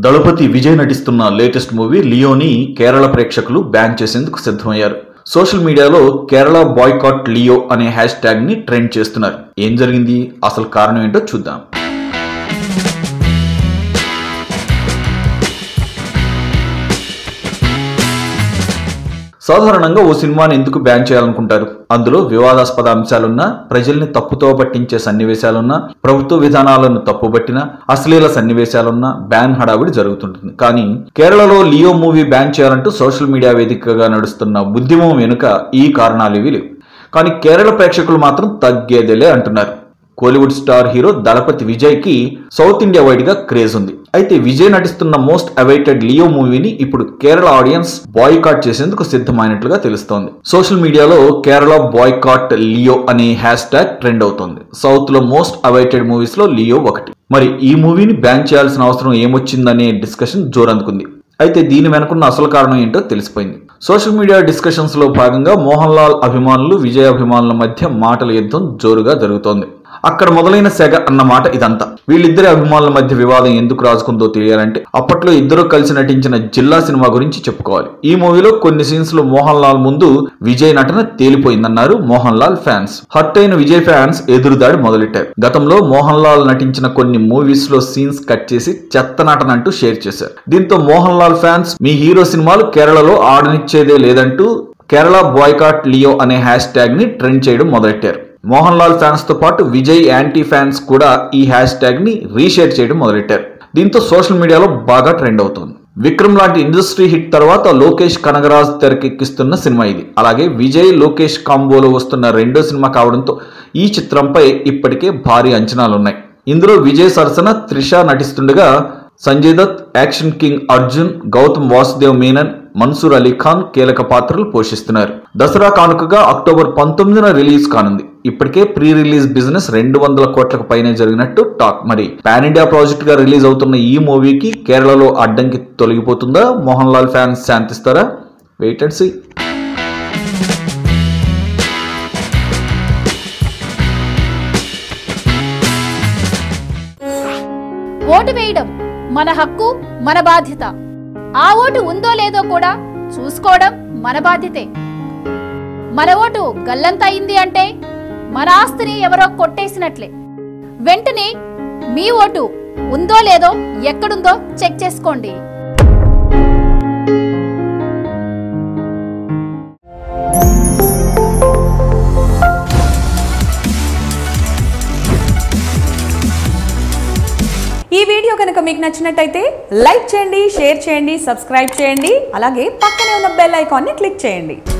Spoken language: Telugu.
దళపతి విజయ్ నటిస్తున్న లేటెస్ట్ మూవీ లియోని కేరళ ప్రేక్షకులు బ్యాన్ చేసేందుకు సిద్ధమయ్యారు సోషల్ మీడియాలో కేరళ బాయ్కాట్ లియో అనే హ్యాష్ ట్యాగ్ ని ట్రెండ్ చేస్తున్నారు ఏం జరిగింది అసలు కారణం ఏంటో చూద్దాం సాధారణంగా ఓ సినిమాని ఎందుకు బ్యాన్ చేయాలనుకుంటారు అందులో వివాదాస్పద అంశాలున్నా ప్రజల్ని తప్పుతో పట్టించే సన్నివేశాలున్నా ప్రభుత్వ విధానాలను తప్పుబట్టిన అశ్లీల సన్నివేశాలున్నా బ్యాన్ హడావిడి జరుగుతుంటుంది కానీ కేరళలో లియో మూవీ బ్యాన్ చేయాలంటూ సోషల్ మీడియా వేదికగా నడుస్తున్న ఉద్యమం వెనుక ఈ కారణాలు ఇవి లేవు కానీ కేరళ ప్రేక్షకులు మాత్రం తగ్గేదేలే అంటున్నారు Kollywood star hero Thalapathy Vijay కి సౌత్ ఇండియా వైడ్ గా క్రేజ్ ఉంది అయితే విజయ్ నటిస్తున్న మోస్ట్ అవైటెడ్ లియో మూవీని ఇప్పుడు కేరళ ఆడియన్స్ బాయ్కాట్ చేసేందుకు సిద్ధమైనట్లుగా తెలుస్తోంది సోషల్ మీడియాలో కేరళ బాయ్కాట్ లియో అనే హ్యాష్ ట్యాగ్ ట్రెండ్ అవుతోంది సౌత్ లో మోస్ట్ అవైటెడ్ మూవీస్ లో లియో ఒకటి మరి ఈ మూవీని బ్యాన్ చేయాల్సిన అవసరం ఏమొచ్చిందనే డిస్కషన్ జోరందుకుంది అయితే దీని వెనుకున్న అసలు కారణం ఏంటో తెలిసిపోయింది సోషల్ మీడియా డిస్కషన్స్ లో భాగంగా మోహన్ లాల్ అభిమానులు విజయ్ అభిమానుల మధ్య మాటల యుద్ధం జోరుగా జరుగుతోంది అక్కడ మొదలైన సెగ అన్న మాట ఇదంతా వీళ్ళిద్దరి అభిమానుల మధ్య వివాదం ఎందుకు రాజుకుందో తెలియాలంటే అప్పట్లో ఇద్దరు కలిసి నటించిన జిల్లా సినిమా గురించి చెప్పుకోవాలి ఈ మూవీలో కొన్ని సీన్స్ లో మోహన్ లాల్ ముందు విజయ్ నటన తేలిపోయిందన్నారు మోహన్ లాల్ ఫ్యాన్స్ హర్ట్ అయిన విజయ్ ఫ్యాన్స్ ఎదురుదాడి మొదలెట్టారు గతంలో మోహన్ లాల్ నటించిన కొన్ని మూవీస్ లో సీన్స్ కట్ చేసి చెత్త నటన అంటూ షేర్ చేశారు దీంతో మోహన్ లాల్ ఫ్యాన్స్ మీ హీరో సినిమాలు కేరళలో ఆడనిచ్చేదే లేదంటూ కేరళ బాయ్కాట్ లియో అనే హ్యాష్ ట్యాగ్ ని ట్రెండ్ చేయడం మొదలెట్టారు మోహన్ లాల్ ఫ్యాన్స్ తో పాటు విజయ్ యాంటీ ఫ్యాన్స్ కూడా ఈ హ్యాష్ ట్యాగ్ ని రీషేర్ చేయడం మొదలెట్టారు దీంతో సోషల్ మీడియాలో బాగా ట్రెండ్ అవుతుంది విక్రమ్ లాంటి ఇండస్ట్రీ హిట్ తర్వాత లోకేష్ కనగరాజ్ తెరకెక్కిస్తున్న సినిమా ఇది అలాగే విజయ్ లోకేష్ కాంబోలో వస్తున్న రెండో సినిమా కావడంతో ఈ చిత్రంపై ఇప్పటికే భారీ అంచనాలున్నాయి ఇందులో విజయ్ సరసన త్రిష నటిస్తుండగా సంజయ్ దత్ యాక్షన్ కింగ్ అర్జున్ గౌతమ్ వాసుదేవ్ మీనన్ మన్సూర్ అలీ ఖాన్ కీలక పాత్రలు పోషిస్తున్నారు దసరా కానుకగా అక్టోబర్ పంతొమ్మిదిన రిలీజ్ కానుంది ఇప్పటికే ప్రీ రిలీజ్ బిజినెస్ రెండు వందల కోట్లకు పైనే జరిగినట్టు టాక్ మరి పాన్ ఇండియా ప్రాజెక్ట్ గా రిలీజ్ అవుతున్న ఈ మూవీకి కేరళలో అడ్డంకి తొలగిపోతుందా మోహన్ లాల్ ఫ్యాన్స్ శాంతిస్తారా వెయిట్ అండ్ సీ ఓటు వేయడం మన హక్కు మన బాధ్యత ఆ ఓటు ఉందో లేదో కూడా చూసుకోవడం మన బాధ్యతే మన ఓటు గల్లంత అయింది అంటే మన ఆస్తిని ఎవరో కొట్టేసినట్లే వెంటనే మీ ఓటు ఉందో లేదో ఎక్కడుందో చెక్ చేసుకోండి ఈ వీడియో కనుక మీకు నచ్చినట్టయితే లైక్ చేయండి షేర్ చేయండి సబ్స్క్రైబ్ చేయండి అలాగే పక్కనే ఉన్న బెల్ ఐకాన్ని క్లిక్ చేయండి